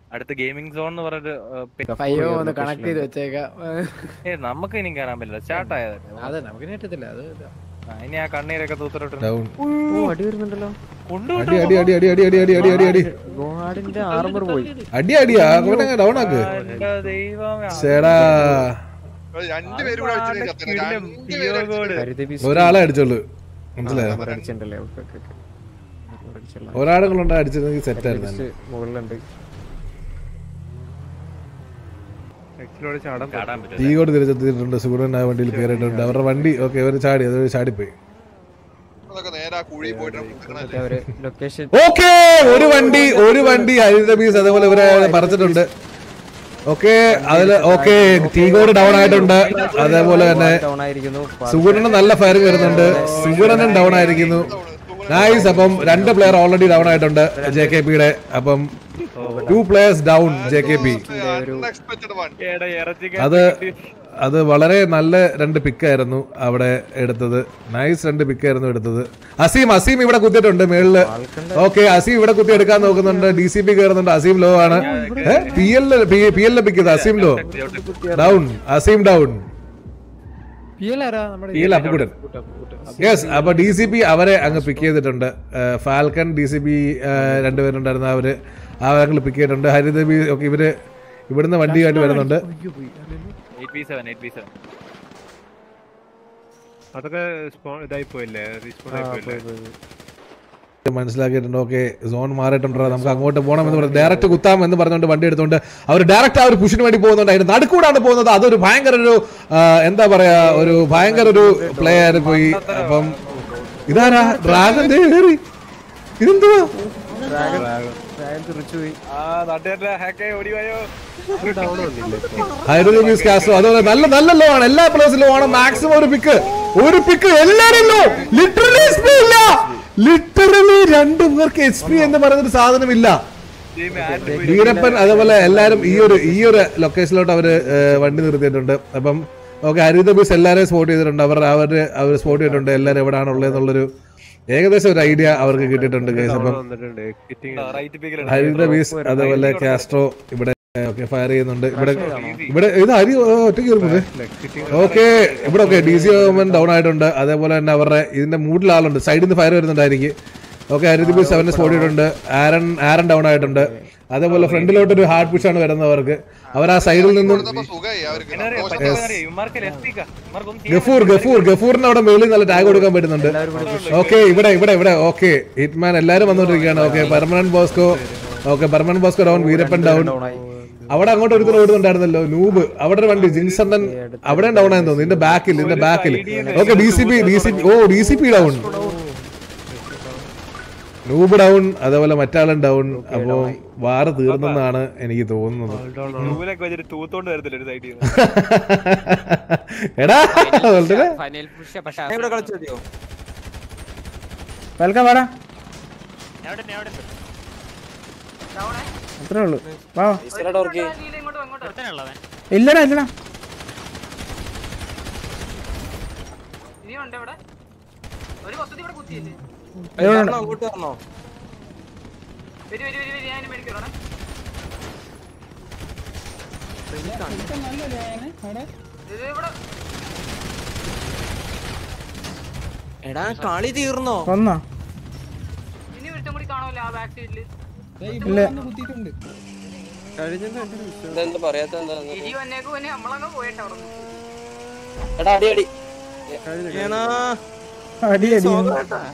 അടുത്ത gaming zone എന്ന് പറഞ്ഞിട്ട് ഏ, പെ- അയ്യോ ഒന്ന് കണക്ട് ചെയ്ത് വെച്ചേക്കാം ഏ നമുക്ക് ഇനി കയറാൻ പറ്റില്ല സ്റ്റാർട്ട് ആയതല്ലേ അതെ നമുക്ക് പറ്റത്തില്ല അത് ആ, ഇനി ആ കണ്ണീരൊക്കെ തൂത്തിട്ട് ഡൗൺ ഓ അടി വരുന്നുണ്ടല്ലോ അടി അടി അടി അടി അടി അടി അടി അടി അടി അടി ഗോഹാഡിന്റെ ആർമർ പോയി അടി അടിയാ അവനെ ഡൗൺ ആക്ക് ദൈവമേ ചേടാ രണ്ടുപേരും കൂടെ വെച്ചിട്ട് ചത്തനെ. കിടിലം രണ്ടുപേരും hero code. കരുതി ബിസ് ഒരാളെ അടിച്ചോളൂ മനസ്സിലായോ armor അടിച്ചിട്ടുണ്ടല്ലേ ഓക്കെ ഓക്കെ അടിച്ചല്ലോ ഒരാളുകളുണ്ട് അടിച്ചിരുന്നെങ്കിൽ സെറ്റ് ആയിരുന്നു ബിസ് മുകളിലുണ്ട് ചാടാൻ പറ്റും തീ കൊണ്ട് തിരിച്ചെത്തിയിട്ടുണ്ട് സുഗുണൻ ആ വണ്ടിയിൽ കയറിയിട്ടുണ്ട് അവരുടെ വണ്ടി ഓക്കെ അവർ ചാടി അത് ചാടിപ്പോയി അതൊക്കെ നേരെ ആ കുഴി പോയിട്ട് കുത്തിക്കണല്ലേ. അവര് ലൊക്കേഷൻ ഓക്കെ ഒരു വണ്ടി ഒരു വണ്ടി ഹരിത ബീസ് അതേപോലെ ഇവരെ പറിച്ചിട്ടുണ്ട് ഓക്കെ അതില് ഓക്കെ ടീ കോഡ് ഡൗൺ ആയിട്ടുണ്ട് അതേപോലെ തന്നെ ഡൗൺ ആയിരിക്കുന്നു സുഗുണന് നല്ല ഫയറിംഗ് വരുന്നുണ്ട് സുഗുണനും ഡൗൺ ആയിരിക്കുന്നു നൈസ് അപ്പം രണ്ട് പ്ലെയർ ഓൾറെഡി ഡൗൺ ആയിട്ടുണ്ട് ജെ കെ പിയുടെ അപ്പം two players down J K P Unexpected one. എടാ, ഇറച്ചിക്കകത്ത് അത് കിട്ടി. അത് വളരെ നല്ല രണ്ട് പിക്കായിരുന്നു അവിടെ എടുത്തത് നൈസ് രണ്ട് പിക്കായിരുന്നു എടുത്തത് അസീം അസീം ഇവിടെ കുത്തിയിട്ടുണ്ട് മേളില് ഓക്കെ അസീം ഇവിടെ കുത്തി എടുക്കാൻ നോക്കുന്നുണ്ട് ഡി സി പി കയറുന്നുണ്ട് അസീം ലോ ആണ് പി എൽ പി എല്ലിൽ പിക്കുന്നത് Azeem low down Azeem down P L ആരാ നമ്മുടെ പി എൽ അപ്പുകുടൻ യെസ് അപ്പൊ ഡി സി പി അവരെ അങ്ങ് പിക്ക് ചെയ്തിട്ടുണ്ട് ഫാൽക്കൺ ഡി സി പി രണ്ടുപേരുണ്ടായിരുന്ന അവര് അവരെ പിക്ക് ചെയ്തിട്ടുണ്ട് ഹരിതബി ഒക്കെ ഇവര് ഇവിടുന്ന് വണ്ടിയായിട്ട് വരുന്നുണ്ട് 8v7, 8v7. അതൊക്കെ സ്പോ- ഇതായി പോയില്ലേ റീസ്പോൺ ആയി പോയില്ലേ മനസ്സിലാക്കിയിട്ടുണ്ട് ഓക്കെ സോൺ മാറിയിട്ടുണ്ടോ നമുക്ക് അങ്ങോട്ട് പോകണം എന്ന് പറഞ്ഞു ഡയറക്റ്റ് കുത്താം എന്ന് പറഞ്ഞുകൊണ്ട് വണ്ടി എടുത്തുകൊണ്ട് അവർ ഡയറക്റ്റ് ആ ഒരു പുഷിന് വേണ്ടി പോകുന്നുണ്ട് അതിന് നടുക്കൂടാണ് പോകുന്നത് അതൊരു ഭയങ്കര ഒരു ആ, എന്താ പറയാ ഒരു ഭയങ്കര ഒരു പ്ലേ ആയി പോയി അപ്പം ഇതാരാ ഡ്രാഗൻ ദേ കേറി ഇതെന്തുവാ ഡ്രാഗൺ തിരിച്ചുപോയി ആ, നാട്ടുകാരുടെ hack ആയി ഓടി വായോ. ഡൗൺ വന്നില്ലേ ഇപ്പൊ ഹൈഡ്രോജീസ് കാസ്റ്റോ അതുപോലെ നല്ല നല്ല ലോ ആണ് എല്ലാ പ്ലേസിലും ആണ് മാക്സിമം ഒരു പിക്ക് ഒരു പിക്ക് എല്ലാരും ലോ ലിറ്ററലി എസ് പി ഇല്ല ലിറ്ററലി രണ്ടു പേർക്ക് എസ് പി എന്ന് പറയുന്നൊരു സാധനമില്ല Team hand പോയി. വീരപ്പൻ അതുപോലെ എല്ലാരും ഈ ഒരു ഈ ഒരു ലൊക്കേഷനിലോട്ട് അവര് ഏഹ്, വണ്ടി നിർത്തിയിട്ടുണ്ട് അപ്പം ഓക്കെ ഹരിത ബീസ് എല്ലാവരെയും സ്പോട്ട് ചെയ്തിട്ടുണ്ട് അവർ അവര് അവർ സ്പോട്ട് ചെയ്തിട്ടുണ്ട് എല്ലാവരും എവിടെയാണ് ഉള്ളതെന്നുള്ളൊരു ഏകദേശം ഒരു ഐഡിയ അവർക്ക് കിട്ടിയിട്ടുണ്ട് കേസ് അപ്പം വന്നിട്ടുണ്ട് കിറ്റിംഗ് Right pick ല് ഹരിത ബീസ് അതുപോലെ കാസ്ട്രോ ഇവിടെ ഓക്കെ ഫയർ ചെയ്യുന്നുണ്ട് ഇവിടെ ഇവിടെ ഇത് ഹരി ഓ, ഒറ്റയ്ക്ക് കയറുന്നത് ഓക്കെ ഇവിടെ ഓക്കെ ഡി സി ഡൗൺ ആയിട്ടുണ്ട് അതേപോലെ തന്നെ അവരുടെ ഇതിന്റെ മൂഡിൽ ആളുണ്ട് സൈഡിൽ നിന്ന് ഫയർ വരുന്നുണ്ടായിരിക്കും ഓക്കെ ഹരിത ബീസ് സെവനെ സ്പോട്ട് ചെയ്തിട്ടുണ്ട് ആരൻ ആരൻ ഡൗൺ ആയിട്ടുണ്ട് അതേപോലെ ഫ്രണ്ടിലോട്ട് ഒരു ഹാർഡ് പുഷ് ആണ് വരുന്നത് അവർക്ക് അവർ ആ സൈഡിൽ നിന്നും കൊടുത്തപ്പോ സുഖമായി അവർക്ക് എന്നാ അറിയോ, സന്തോഷം. പറ്റുമെന്ന് അറിയോ, ഇവന്മാർക്ക് left pick ആ. ഇവന്മാർക്കൊന്നും ചെയ്യാൻ ഗഫൂർ ഗഫൂർ ഗഫൂറിന് അവിടെ മേളിൽ നല്ല ടാഗ് കൊടുക്കാൻ പറ്റുന്നുണ്ട് ഓക്കെ ഇവിടെ ഇവിടെ ഇവിടെ ഓക്കെ ഹിറ്റ്മാൻ എല്ലാരും വന്നോണ്ടിരിക്കുകയാണ് okay permanent Bosco okay permanent Bosco down Veerappan down down ആയി അവിടെ അങ്ങോട്ട് ഒരുത്തർ ഓടുന്നുണ്ടായിരുന്നല്ലോ നൂബ് അവിടെ ഒരു വണ്ടി ജിൻസണ്ടൻ അവിടെ ഡൗൺ ആയെന്ന് തോന്നുന്നു ഇതിന്റെ ബാക്കിൽ ഇതിന്റെ ബാക്കിൽ okay D C P D C P ഓ D C P down noob down അതേപോലെ മറ്റാളും ഡൗൺ അപ്പോ വാറ് തീർന്നെന്നാണ് എനിക്ക് തോന്നുന്നത് നൂലൊക്കെ വെച്ചിട്ട് തൂത്തോണ്ട് വരത്തില്ല ഒരു സൈഡിൽ എടാ വളരെ ഫൈനൽ പുഷ് പക്ഷെ ഇവിടെ കളിച്ചു മതിയോ വെൽക്കം വാടാ അത്രേ ഉള്ളൂ വാ ടോർക്ക് ഇല്ലടാ ഇല്ലടാ അങ്ങോട്ട് വരണോ എടാ കളി തീർന്നോ വന്നോ ഇല്ല ഇതെന്താ പറയാത്ത എന്താ എടാ അടി അടി ഏണാ അടി അടി സോകേട്ടാ